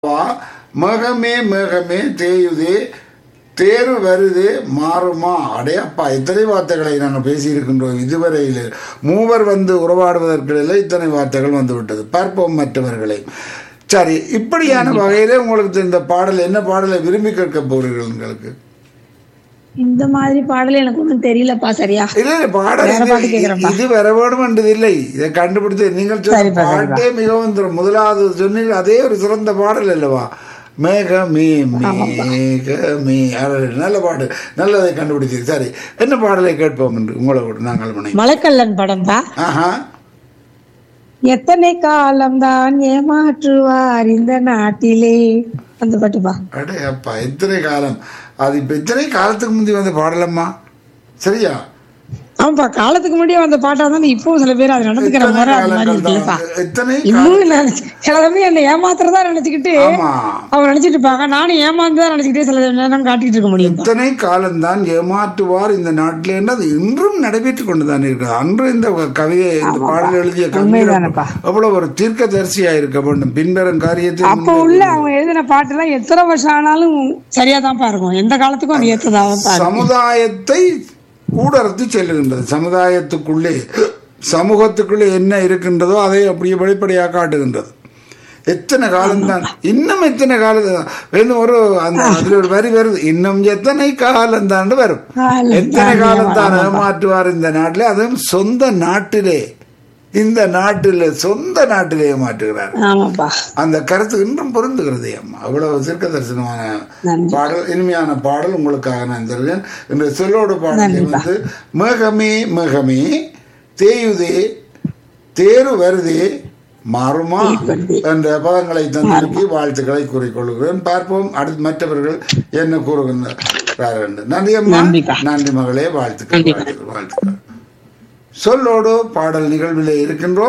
வா மேகமே மேகமே தேயுதே தேரு வருது மாறுமா அடே அப்பா இத்தனை வார்த்தைகளை நாங்கள் பேசியிருக்கின்றோம் இதுவரையில் மூவர் வந்து உறவாடுவதற்கிடையில் இத்தனை வார்த்தைகள் வந்து விட்டது பார்ப்போம் மற்றவர்களை சரி இப்படியான வகையிலே உங்களுக்கு இந்த பாடல் என்ன பாடலை விரும்பி கேட்க போகிறீர்கள் உங்களுக்கு இந்த மாதிரி பாடல் எனக்கு ஒண்ணும் தெரியலப்பா சரியா இல்ல இல்ல, பாடல் வேற இது- பாட்டு கேக்குறேன்ப்பா. இது வர வேண்டும் என்றது இல்லை இதை கண்டுபிடித்து நீங்கள் சொன்ன சரிப்பா, பாட்டே மிகவும் திரு- முதலாவது சொன்னீங்க அதே ஒரு சிறந்த பாடல் அல்லவா மேகமே மேகமே அடடே, நல்ல பாட்டு நல்லதை கண்டுபிடிச்சது சரி என்ன பாடலை கேட்போம் என்று உங்களை கூட நாங்கள் மனை மலைக்கல்லன் படம்பா ஆஹா எத்தனை காலம்தான் ஏமாற்றுவார் இந்த நாட்டிலே அந்த பாட்டுப்பா அடே அப்பா எத்தனை காலம் அது இப்ப எத்தனை காலத்துக்கு முந்தி வந்த பாடலம்மா சரியா ஆமாப்பா காலத்துக்கு முன்னாடியே வந்த பாட்டா தான் இப்பவும் சில பேர் அது நடந்துக்கிற எத்தனை முறை அது மாதிரி காலங்கள் இருக்குல்லப்பா தான் எத்தனை இன்னும் நினைச்சு சில சமயம் என்ன ஏமாத்துறதா நினைச்சுக்கிட்டு ஆமா அவங்க நினைச்சிட்டு இருப்பாங்க நானும் ஏமாந்துதான் நினைச்சுக்கிட்டே சில நேரம் காட்டிட்டு இருக்க முடியும் இத்தனை காலம்தான் ஏமாற்றுவார் இந்த நாட்டிலே அது இன்றும் நடைபெற்றுக் கொண்டுதான் இருக்கிறது அன்று இந்த கவிதை இந்த பாடல் எழுதிய கவிஞர் உண்மைதானப்பா. அவ்வளவு ஒரு தீர்க்க தரிசியா இருக்க வேண்டும் பின்வரும் காரியத்தை அப்ப உள்ள அவங்க எழுதின பாட்டு எல்லாம் எத்தனை வருஷம் ஆனாலும் சரியா தான்ப்பா இருக்கும் எந்த காலத்துக்கும் அது ஏற்றதாக இருக்கும் சமுதாயத்தை ஊடறுத்து செல்லுகின்றது சமுதாயத்துக்குள்ளே சமூகத்துக்குள்ளே என்ன இருக்கின்றதோ அதை அப்படியே வெளிப்படையாக காட்டுகின்றது எத்தனை காலம்தான் இன்னும் எத்தனை காலம் வேணும் ஒரு அந்த அதுல ஒரு வரி வருது இன்னும் எத்தனை காலம் தான் வரும் காலம் எத்தனை காலம் தான் ஏமாற்றுவார் இந்த நாட்டிலே அதுவும் சொந்த நாட்டிலே இந்த நாட்டிலே சொந்த நாட்டிலே ஏமாற்றுகிறார் ஆமாப்பா அந்த கருத்து இன்றும் பொருந்துகிறது அம்மா அவ்வளவு சிற்க தரிசனமான நன்றி. பாடல் இனிமையான பாடல் உங்களுக்காக நான் தருவேன் இந்த சொல்லோடு பாடலை வந்து மேகமே மேகமே தேயுதே தேரு வருதே மாறுமா என்ற பதங்களை தந்திருக்கி வாழ்த்துக்களை கூறிக்கொள்கிறேன் பார்ப்போம் அடுத்து மற்றவர்கள் என்ன கூறுகின்றார் என்று நன்றி அம்மா நன்றிப்பா. நன்றி மகளே வாழ்த்துக்கள் வாழ்த்துக்கள் வாழ்த்துக்கள் சொல்லோடு பாடல் நிகழ்விலே இருக்கின்றோம்